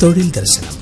തൊഴിൽ ദർശനം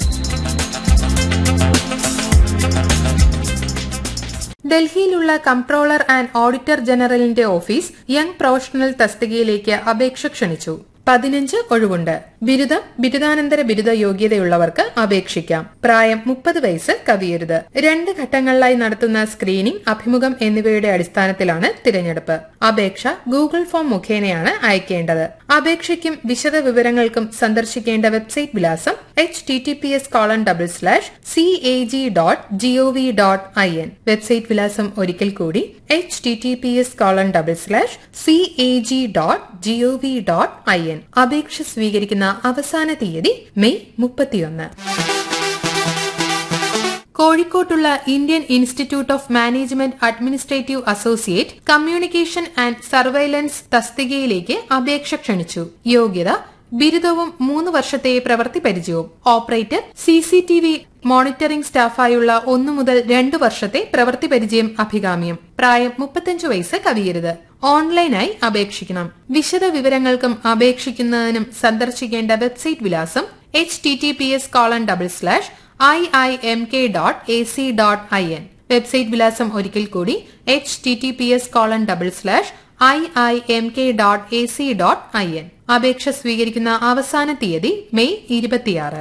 ഡൽഹിയിലുള്ള കംട്രോളർ ആൻഡ് ഓഡിറ്റർ ജനറലിന്റെ ഓഫീസ് യങ് പ്രൊഫഷണൽ തസ്തികയിലേക്ക് അപേക്ഷ ക്ഷണിച്ചു പതിനഞ്ച് ഒഴിവുണ്ട് ബിരുദം ബിരുദാനന്തര ബിരുദ യോഗ്യതയുള്ളവർക്ക് അപേക്ഷിക്കാം പ്രായം മുപ്പത് വയസ്സ് കവിയരുത് രണ്ട് ഘട്ടങ്ങളിലായി നടത്തുന്ന സ്ക്രീനിംഗ് അഭിമുഖം എന്നിവയുടെ അടിസ്ഥാനത്തിലാണ് തിരഞ്ഞെടുപ്പ് അപേക്ഷ ഗൂഗിൾ ഫോം മുഖേനയാണ് അയക്കേണ്ടത് അപേക്ഷയ്ക്കും വിശദ വിവരങ്ങൾക്കും സന്ദർശിക്കേണ്ട വെബ്സൈറ്റ് വിലാസം H T T P S colon double slash C A G dot GOV dot I N website വിലാസം ഒരിക്കൽ കൂടി H T T P S colon double slash C A G dot GOV dot I N അപേക്ഷ സ്വീകരിക്കുന്ന അവസാന തീയതി May മുപ്പത്തിയൊന്ന് കോഴിക്കോട്ടുള്ള Indian institute of management administrative associate communication and surveillance തസ്തികയിലേക്ക് അപേക്ഷ ക്ഷണിച്ചു യോഗ്യത ബിരുദവും മൂന്ന് വർഷത്തെ പ്രവൃത്തി പരിചയവും operator C C T V monitoring സ്റ്റാഫായുള്ള ഒന്നു മുതൽ രണ്ടു വർഷത്തെ പ്രവൃത്തി പരിചയം അഭികാമ്യം പ്രായം മുപ്പത്തഞ്ചു വയസ്സ് കവിയരുത് ഓൺലൈനായി അപേക്ഷിക്കണം വിശദ വിവരങ്ങൾക്കും അപേക്ഷിക്കുന്നതിനും സന്ദർശിക്കേണ്ട വെബ്സൈറ്റ് വിലാസം H T T P S colon double slash I I M K dot A C dot I N website വിലാസം ഒരിക്കൽ കൂടി H T T P S colon double slash I I M K dot A C dot I N അപേക്ഷ സ്വീകരിക്കുന്ന അവസാന തീയതി May ഇരുപത്തിയാറ്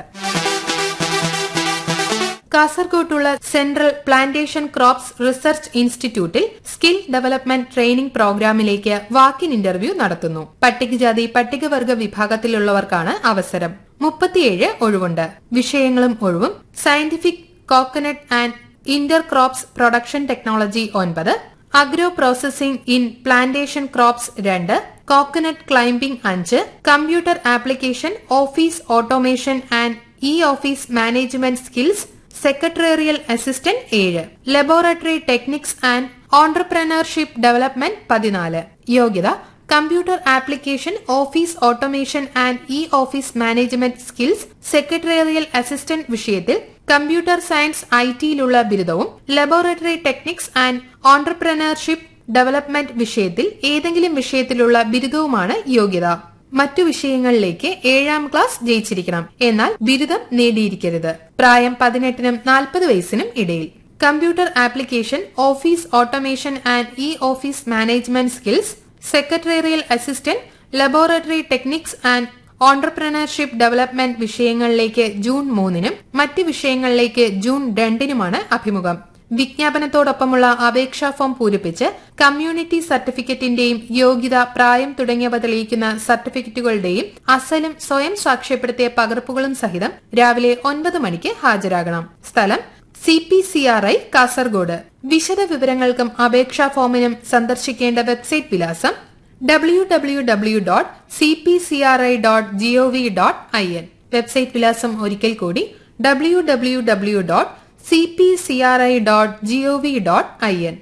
കാസർകോട്ടുള്ള central plantation crops research ഇൻസ്റ്റിറ്റ്യൂട്ടിൽ സ്കിൽ ഡെവലപ്മെന്റ് ട്രെയിനിംഗ് പ്രോഗ്രാമിലേക്ക് വാക്കിൻ ഇന്റർവ്യൂ നടത്തുന്നു പട്ടികജാതി പട്ടികവർഗ വിഭാഗത്തിലുള്ളവർക്കാണ് അവസരം മുപ്പത്തിയേഴ് ഒഴിവുണ്ട് വിഷയങ്ങളും ഒഴിവും scientific coconut and inter crops production technology ഒൻപത് agro processing in plantation crops രണ്ട് കോക്കനട്ട് ക്ലൈംബിംഗ് അഞ്ച് computer application office automation and E office management skills secretarial assistant ഏഴ് laboratory techniques and entrepreneurship development പതിനാല് യോഗ്യത computer application office automation and E office management skills secretarial assistant വിഷയത്തിൽ computer science I ടിയിലുള്ള ബിരുദവും laboratory techniques and entrepreneurship development വിഷയത്തിൽ ഏതെങ്കിലും വിഷയത്തിലുള്ള ബിരുദവുമാണ് യോഗ്യത മറ്റു വിഷയങ്ങളിലേക്ക് ഏഴാം ക്ലാസ് ജയിച്ചിരിക്കണം എന്നാൽ ബിരുദം നേടിയിരിക്കരുത് പ്രായം പതിനെട്ടിനും നാൽപ്പത് വയസ്സിനും ഇടയിൽ computer application office automation and E office management skills secretarial assistant laboratory techniques and entrepreneurship development വിഷയങ്ങളിലേക്ക് ജൂൺ മൂന്നിനും മറ്റ് വിഷയങ്ങളിലേക്ക് ജൂൺ രണ്ടിനുമാണ് അഭിമുഖം വിജ്ഞാപനത്തോടൊപ്പമുള്ള അപേക്ഷാ ഫോം പൂരിപ്പിച്ച് കമ്മ്യൂണിറ്റി സർട്ടിഫിക്കറ്റിന്റെയും യോഗ്യത പ്രായം തുടങ്ങിയവ തെളിയിക്കുന്ന സർട്ടിഫിക്കറ്റുകളുടെയും അസലും സ്വയം സാക്ഷ്യപ്പെടുത്തിയ പകർപ്പുകളും സഹിതം രാവിലെ ഒൻപത് മണിക്ക് ഹാജരാകണം സ്ഥലം C P C R I Kasaragod വിശദ വിവരങ്ങൾക്കും അപേക്ഷാ ഫോമിനും സന്ദർശിക്കേണ്ട വെബ്സൈറ്റ് വിലാസം W W W dot C P C R I dot GOV dot I N website വിലാസം ഒരിക്കൽ കൂടി W W W dot C P C R I dot GOV dot I N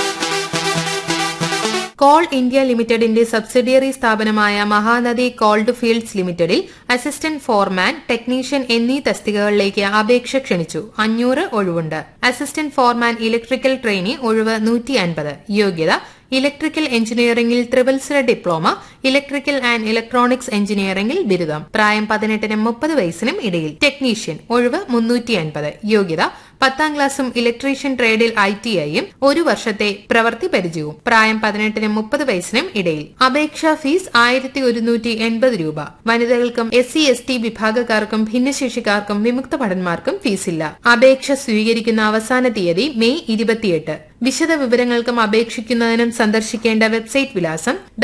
coal India ലിമിറ്റഡിന്റെ subsidiary സ്ഥാപനമായ Mahanadi coalfields ലിമിറ്റഡിൽ assistant foreman technician എന്നീ തസ്തികകളിലേക്ക് അപേക്ഷ ക്ഷണിച്ചു അഞ്ഞൂറ് ഒഴിവുണ്ട് അസിസ്റ്റന്റ് ഫോർമാൻ ഇലക്ട്രിക്കൽ ട്രെയിനി ഒഴിവ് നൂറ്റി അൻപത് യോഗ്യത ഇലക്ട്രിക്കൽ എഞ്ചിനീയറിംഗിൽ ത്രിവത്സര ഡിപ്ലോമ ഇലക്ട്രിക്കൽ ആൻഡ് ഇലക്ട്രോണിക്സ് എഞ്ചിനീയറിംഗിൽ ബിരുദം പ്രായം പതിനെട്ടിനും മുപ്പത് വയസ്സിനും ഇടയിൽ ടെക്നീഷ്യൻ ഒഴിവ് മുന്നൂറ്റി അൻപത് യോഗ്യത പത്താം ക്ലാസ്സും ഇലക്ട്രീഷ്യൻ ട്രേഡിൽ ഐ ടി ഐയും ഒരു വർഷത്തെ പ്രവൃത്തി പരിചയവും പ്രായം പതിനെട്ടിനും മുപ്പത് വയസ്സിനും ഇടയിൽ അപേക്ഷാ ഫീസ് ആയിരത്തി ഒരുന്നൂറ്റി എൺപത് രൂപ വനിതകൾക്കും എസ് സി എസ് ടി വിഭാഗക്കാർക്കും ഭിന്നശേഷിക്കാർക്കും വിമുക്ത ഭടന്മാർക്കും ഫീസില്ല അപേക്ഷ സ്വീകരിക്കുന്ന അവസാന തീയതി മെയ് ഇരുപത്തിയെട്ട് വിശദ വിവരങ്ങൾക്കും അപേക്ഷിക്കുന്നതിനും സന്ദർശിക്കേണ്ട വെബ്സൈറ്റ് വിലാസം